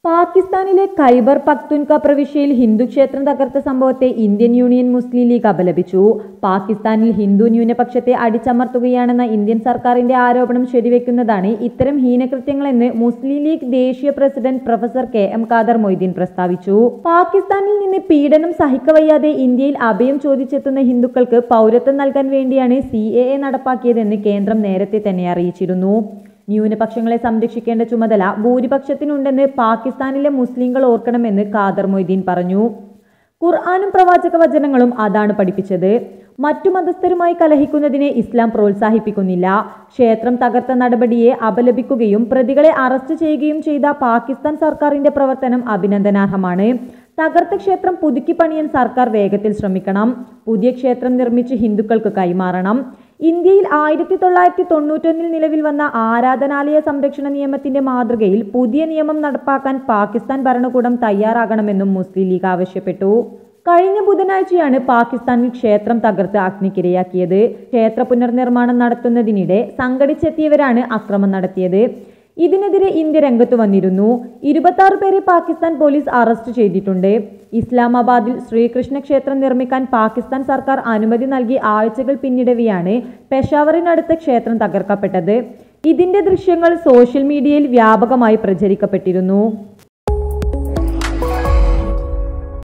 പാകിസ്ഥാനിലെ ഖൈബർ പക്തുൻക പ്രവിശ്യയിൽ ഹിന്ദു ക്ഷേത്രം തകർത്ത സംഭവത്തെ ഇന്ത്യൻ യൂണിയൻ മുസ്ലിം ലീഗ് അപലപിച്ചു പാകിസ്ഥാനിൽ ഹിന്ദു ന്യൂനപക്ഷത്തെ അടിച്ചമർത്തുകയാണെന്ന ഇന്ത്യൻ സർക്കാരിന്റെ ആരോപണം ശരിവെക്കുന്നതാണ് ഇത്തരം ഹീനകൃത്യങ്ങളെന്ന് മുസ്ലിം ലീഗ് ദേശീയ president professor K M Khader Moideen പ്രസ്താവിച്ചു പാകിസ്ഥാനിൽ നിന്ന് പീഡനം സഹിക്കവയ്യാതെ ഇന്ത്യയിൽ അഭയം ചോദിച്ചെത്തുന്ന ഹിന്ദുക്കൾക്ക് പൗരത്വം നൽകാൻ വേണ്ടിയാണ് സി എ എ നടപ്പാക്കിയതെന്ന് കേന്ദ്രം നേരത്തെ തന്നെ അറിയിച്ചിരുന്നു ന്യൂനപക്ഷങ്ങളെ സംരക്ഷിക്കേണ്ട ചുമതല ഭൂരിപക്ഷത്തിനുണ്ടെന്ന് പാകിസ്ഥാനിലെ മുസ്ലിങ്ങൾ ഓർക്കണമെന്ന് ഖാദർ മൊയ്തീൻ പറഞ്ഞു ഖുർആാനും പ്രവാചക വചനങ്ങളും അതാണ് പഠിപ്പിച്ചത് മറ്റു മതസ്ഥരുമായി കലഹിക്കുന്നതിനെ ഇസ്ലാം പ്രോത്സാഹിപ്പിക്കുന്നില്ല ക്ഷേത്രം തകർത്ത നടപടിയെ അപലപിക്കുകയും പ്രതികളെ അറസ്റ്റ് ചെയ്യുകയും ചെയ്ത പാകിസ്ഥാൻ സർക്കാരിന്റെ പ്രവർത്തനം അഭിനന്ദനാർഹമാണ് തകർത്ത ക്ഷേത്രം പുതുക്കി പണിയാൻ സർക്കാർ വേഗത്തിൽ ശ്രമിക്കണം പുതിയ ക്ഷേത്രം നിർമ്മിച്ച് ഹിന്ദുക്കൾക്ക് കൈമാറണം ഇന്ത്യയിൽ ആയിരത്തി തൊള്ളായിരത്തി തൊണ്ണൂറ്റൊന്നിൽ നിലവിൽ വന്ന ആരാധനാലയ സംരക്ഷണ നിയമത്തിന്റെ മാതൃകയിൽ പുതിയ നിയമം നടപ്പാക്കാൻ പാകിസ്ഥാൻ ഭരണകൂടം തയ്യാറാകണമെന്നും മുസ്ലിം ലീഗ് ആവശ്യപ്പെട്ടു കഴിഞ്ഞ ബുധനാഴ്ചയാണ് പാകിസ്ഥാനിൽ ക്ഷേത്രം തകർത്ത് അഗ്നിക്കിരയാക്കിയത് ക്ഷേത്ര പുനർനിർമ്മാണം നടത്തുന്നതിനിടെ സംഘടിച്ചെത്തിയവരാണ് അക്രമം നടത്തിയത് ഇതിനെതിരെ ഇന്ത്യ രംഗത്തു വന്നിരുന്നു ഇരുപത്തി പേരെ പാകിസ്ഥാൻ പോലീസ് അറസ്റ്റ് ചെയ്തിട്ടുണ്ട് ഇസ്ലാമാബാദിൽ ശ്രീകൃഷ്ണ ക്ഷേത്രം നിർമ്മിക്കാൻ പാകിസ്ഥാൻ സർക്കാർ അനുമതി നൽകി ആഴ്ചകൾ പിന്നിടവെയാണ് പെഷാവറിനടുത്ത ക്ഷേത്രം തകർക്കപ്പെട്ടത് ഇതിന്റെ ദൃശ്യങ്ങൾ സോഷ്യൽ മീഡിയയിൽ വ്യാപകമായി പ്രചരിക്കപ്പെട്ടിരുന്നു